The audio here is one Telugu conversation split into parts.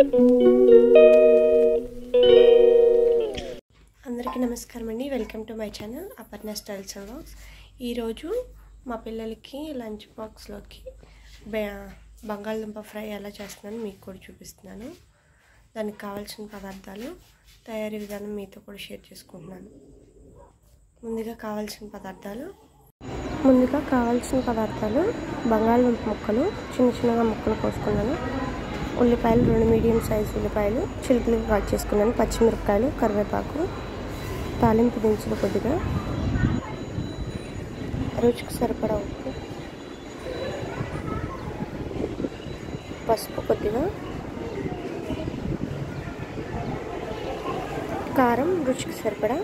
అందరికీ నమస్కారం అండి welcome to my channel Aparna styles and vlogs ఈరోజు మా పిల్లలకి లంచ్ బాక్స్లోకి బె- బంగాళదుంప ఫ్రై ఎలా చేస్తున్నాను మీకు కూడా చూపిస్తున్నాను దానికి కావాల్సిన పదార్థాలు తయారీ విధానం మీతో కూడా షేర్ చేసుకుంటున్నాను ముందుగా కావాల్సిన పదార్థాలు ముందుగా కావాల్సిన పదార్థాలు బంగాళదుంప ముక్కలు చిన్న చిన్నగా ముక్కలు కోసుకున్నాను ఉల్లిపాయలు రెండు మీడియం సైజు ఉల్లిపాయలు చిలుకలు కట్ చేసుకున్నాను పచ్చిమిరపకాయలు కరివేపాకు తాలింపు దినుసులు కొద్దిగా రుచికి సరిపడా ఉప్పు పసుపు కొద్దిగా కారం రుచికి సరిపడా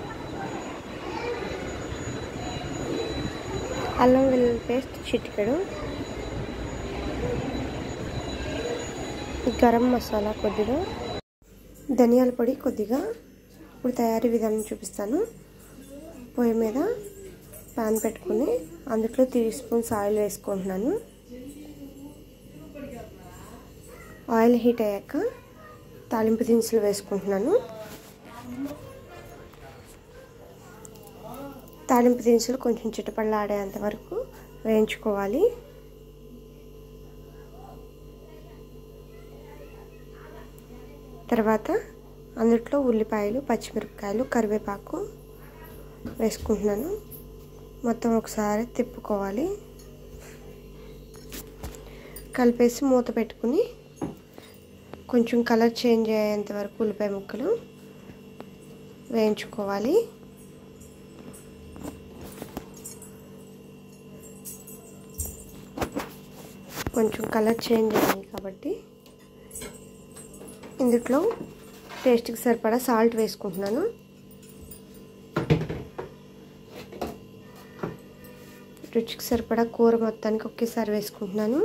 అల్లం వెల్లుల్లి పేస్ట్ చిటికెడు గరం మసాలా కొద్దిగా ధనియాల పొడి కొద్దిగా ఇప్పుడు తయారీ విధానం చూపిస్తాను పొయ్యి మీద పాన్ పెట్టుకుని అందులో త్రీ స్పూన్స్ ఆయిల్ వేసుకుంటున్నాను ఆయిల్ హీట్ అయ్యాక తాలింపు దినుసులు వేసుకుంటున్నాను తాలింపు దినుసులు కొంచెం చిటపడలాడేంత వరకు వేయించుకోవాలి తర్వాత అందుట్లో ఉల్లిపాయలు పచ్చిమిరపకాయలు కరివేపాకు వేసుకుంటున్నాను మొత్తం ఒకసారి తిప్పుకోవాలి కలిపేసి మూత పెట్టుకుని కొంచెం కలర్ చేంజ్ అయ్యేంత వరకు ఉల్లిపాయ ముక్కలు వేయించుకోవాలి కొంచెం కలర్ చేంజ్ అయ్యాయి కాబట్టి ఇందులో టేస్ట్కి సరిపడా సాల్ట్ వేసుకుంటున్నాను రుచికి సరిపడా కూర మొత్తానికి ఒకేసారి వేసుకుంటున్నాను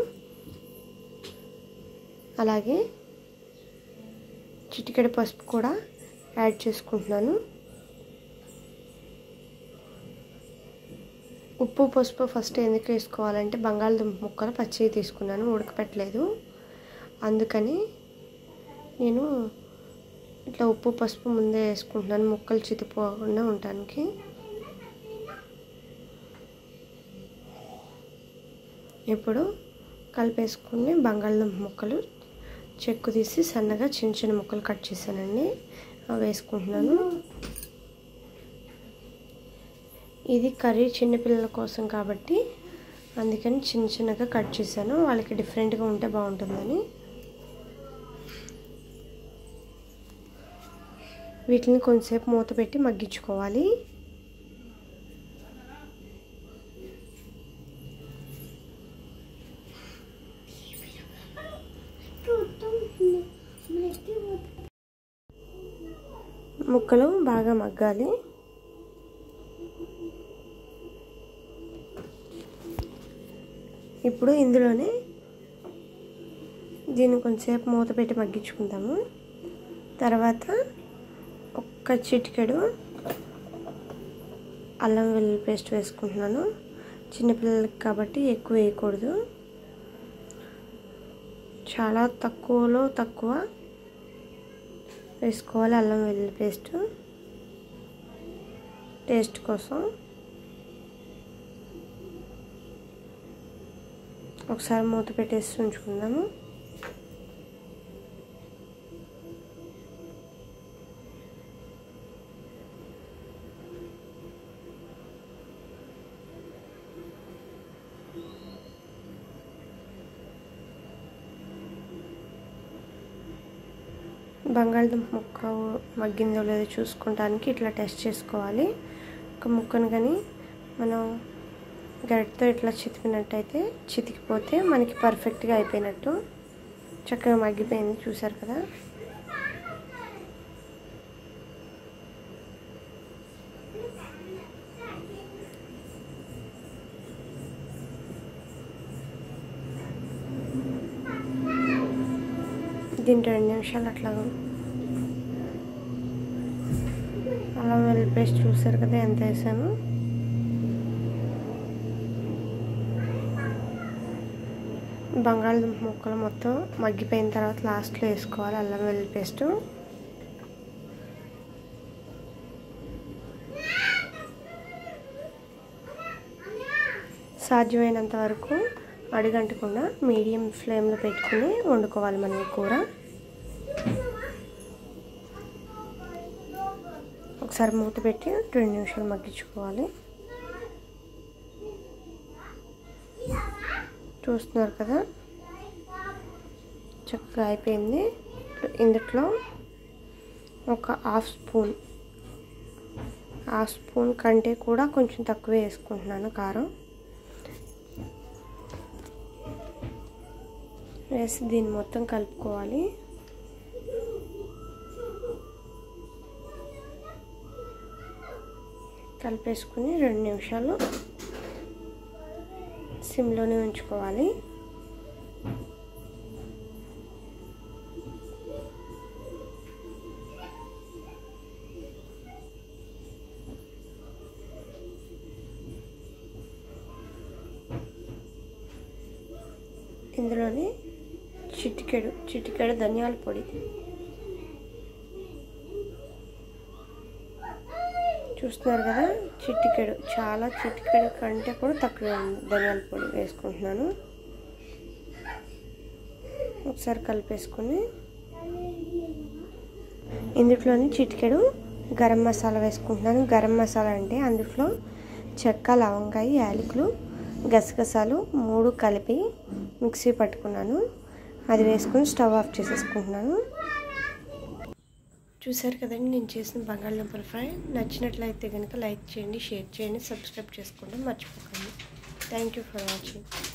అలాగే చిటికెడ పసుపు కూడా యాడ్ చేసుకుంటున్నాను ఉప్పు పసుపు ఫస్ట్ ఎందుకు వేసుకోవాలంటే బంగాళదుంప ముక్కలు పచ్చివి తీసుకున్నాను ఉడకపెట్టలేదు అందుకని నేను ఇట్లా ఉప్పు పసుపు ముందే వేసుకుంటున్నాను ముక్కలు చితిపోకుండా ఉండటానికి ఇప్పుడు కలిపేసుకుని బంగాళదుంప ముక్కలు చెక్కు తీసి సన్నగా చిన్న చిన్న ముక్కలు కట్ చేశానండి అవి వేసుకుంటున్నాను ఇది కర్రీ చిన్నపిల్లల కోసం కాబట్టి అందుకని చిన్న చిన్నగా కట్ చేశాను వాళ్ళకి డిఫరెంట్గా ఉంటే బాగుంటుందని వీటిని కొంచెంసేపు మూత పెట్టి మగ్గించుకోవాలి ముక్కలు బాగా మగ్గాలి ఇప్పుడు ఇందులోనే దీన్ని కొంచెంసేపు మూత పెట్టి మగ్గించుకుందాము తర్వాత ఒక్క చిటికెడు అల్లం వెల్లుల్లి పేస్ట్ వేసుకుంటున్నాను చిన్నపిల్లలకి కాబట్టి ఎక్కువ వేయకూడదు చాలా తక్కువలో తక్కువ వేసుకోవాలి అల్లం వెల్లుల్లి పేస్ట్ టేస్ట్ కోసం ఒకసారి మూత పెట్టేసి ఉంచుకుందాము బంగాళదుంప ముక్క మగ్గిందో లేదో చూసుకోవడానికి ఇట్లా టెస్ట్ చేసుకోవాలి ఒక ముక్కను కానీ మనం గరిటతో ఇట్లా చితికినట్టయితే చితికిపోతే మనకి పర్ఫెక్ట్గా అయిపోయినట్టు చక్కగా మగ్గిపోయింది చూసారు కదా దీని రెండు నిమిషాలు అట్లా అల్లం వెల్లుల్లి పేస్ట్ చూసారు కదా ఎంత వేసాను బంగాళదుంప ముక్కలు మొత్తం మగ్గిపోయిన తర్వాత లాస్ట్లో వేసుకోవాలి అల్లం వెల్లుల్లి పేస్టు సాధ్యమైనంత వరకు అడిగంటకుండా మీడియం ఫ్లేమ్లో పెట్టుకుని వండుకోవాలి మనం ఈ కూర ఒకసారి మూత పెట్టి రెండు నిమిషాలు మగ్గించుకోవాలి చూస్తున్నారు కదా చక్కగా అయిపోయింది ఇందులో ఒక హాఫ్ స్పూన్ హాఫ్ స్పూన్ కంటే కూడా కొంచెం తక్కువే వేసుకుంటున్నాను కారం వేసి దీన్ని మొత్తం కలుపుకోవాలి కలిపేసుకుని రెండు నిమిషాలు సిమ్లోనే ఉంచుకోవాలి ఇందులోని చిటికెడు చిటికెడు ధనియాల పొడి చూస్తున్నారు కదా చిటికెడు చాలా చిటికెడు కంటే కూడా తక్కువ ధనియాల పొడి వేసుకుంటున్నాను ఒకసారి కలిపేసుకొని ఇందులోని చిటికెడు గరం మసాలా వేసుకుంటున్నాను గరం మసాలా అంటే అందులో చెక్క లవంగాయ యాలకులు గసగసాలు మూడు కలిపి మిక్సీ పట్టుకున్నాను అది వేసుకొని స్టవ్ ఆఫ్ చేసేసుకుంటున్నాను చూసారు కదండి నేను చేసిన బంగాళదుంపల ఫ్రై నచ్చినట్లయితే కనుక లైక్ చేయండి షేర్ చేయండి సబ్స్క్రైబ్ చేసుకోండి మర్చిపోకండి థ్యాంక్ యూ ఫర్ వాచింగ్